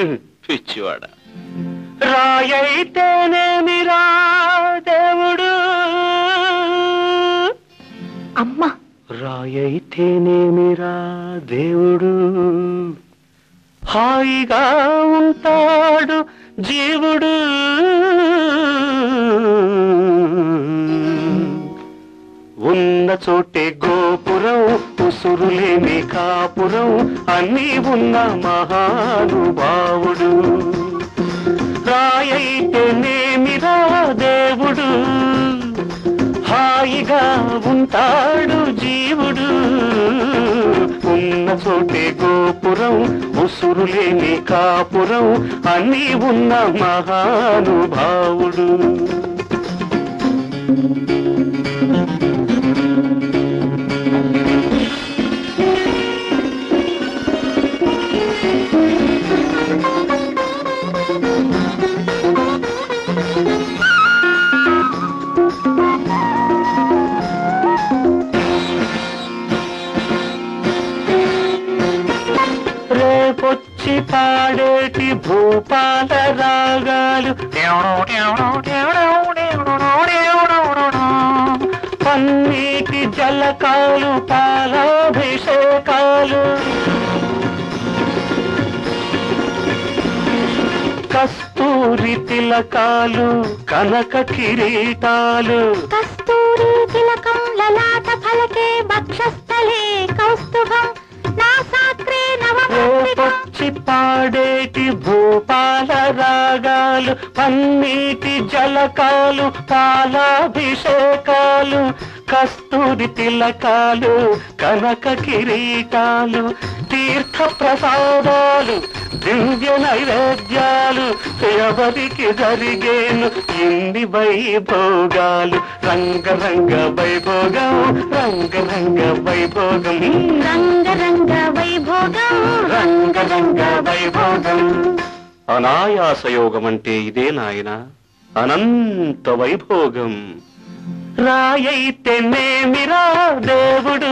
పిచ్చివాడ రాయైతేనేమిరా దేవుడు అమ్మా రాయైతేనేమిరా దేవుడు హాయిగా ఉంటాడు జీవుడు ఉన్న చోటే గోపురం ఉసురులేని కాపురం అన్నీ ఉన్న మహానుభావుడు రాయైతేనేమిరా దేవుడు హాయిగా ఉంటాడు జీవుడు ఉన్న చోటే గోపురం ఉసురులేని కాపురం అన్నీ ఉన్న మహానుభావుడు రేపొచ్చి పాడేటి భూపాల రాగాలు పన్నీటి జలకాలు పాలాభిషేకాలు కస్తూరి తిలకాలు కనక కిరీటాలు కస్తూరి తిలకం లలాట ఫలకే వక్షస్థలే కౌస్తుభం నాసాగ్రే నవమూర్తికం రేపొచ్చి పాడేటి భూపాల రాగాలు పన్నీటి జలకాలు పాలాభిషేకాలు కస్తూరి తిలకాలు కనక కిరీటాలు తీర్థ ప్రసాదాలు దివ్య నైవేద్యాలు ఎవరికి జరిగేను ఇన్ని వైభోగాలు రంగరంగ వైభోగం రంగరంగ వైభోగం రంగరంగ వైభోగం రంగరంగ వైభోగం అనాయాస యోగం అంటే ఇదే నాయన అనంత వైభోగం రాయైతేనేమిరా దేవుడు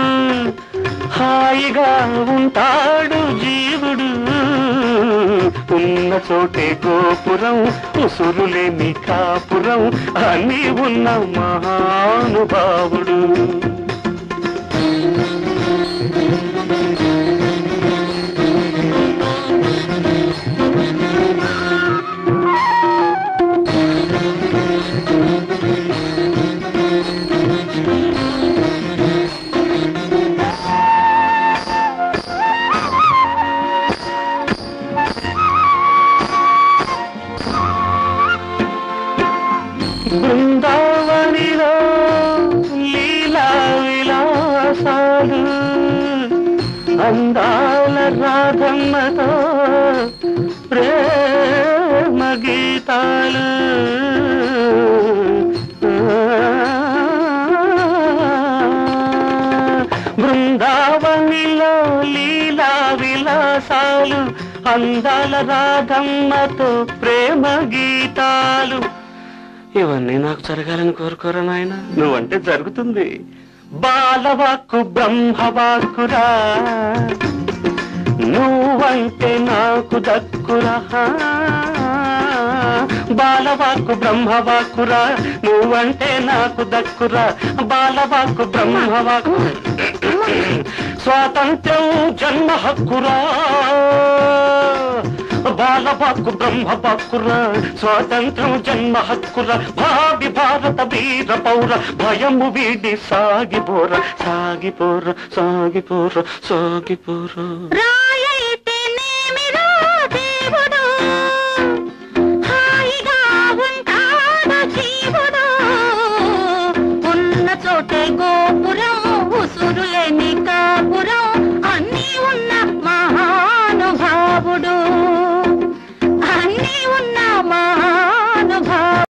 హాయిగా ఉంటాడు జీవుడు ఉన్న చోటే గోపురం ఉసురులేని కాపురం అన్నీ ఉన్న మహానుభావుడు బృందావనిలో లీలా విలాసాలు అందాల రాధమ్మతో ప్రేమ గీతాలు బృందావనిలో లీలా విలాసాలు అందాల రాధమ్మతో ప్రేమ గీతాలు ఇవన్నీ నాకు జరగాలని కోరుకోరా నాయన నువ్వంటే జరుగుతుంది బాలవాక్కు బ్రహ్మవాక్కురా నువ్వంటే నాకు దక్కురా బాలవాక్కు బ్రహ్మవాక్కురా నువ్వంటే నాకు దక్కురా బాలవాక్కు బ్రహ్మవాక్కు స్వాతంత్ర్యం జన్మ హక్కురా బాలవాక్కు బ్రహ్మవాక్కురా స్వాతంత్ర్యం జన్మ హక్కురా భావి భారత వీర పౌర భయము వీడి సాగిపోర సాగిపోర సాగిపోర సాగిపోర రాయైతేనేమిరా దేవుడు హాయిగా ఉంటాడు జీవుడు ఉన్న చోటే గోపురం ఉసురులేని కాపురం అన్నీ ఉన్న మహానుభావుడు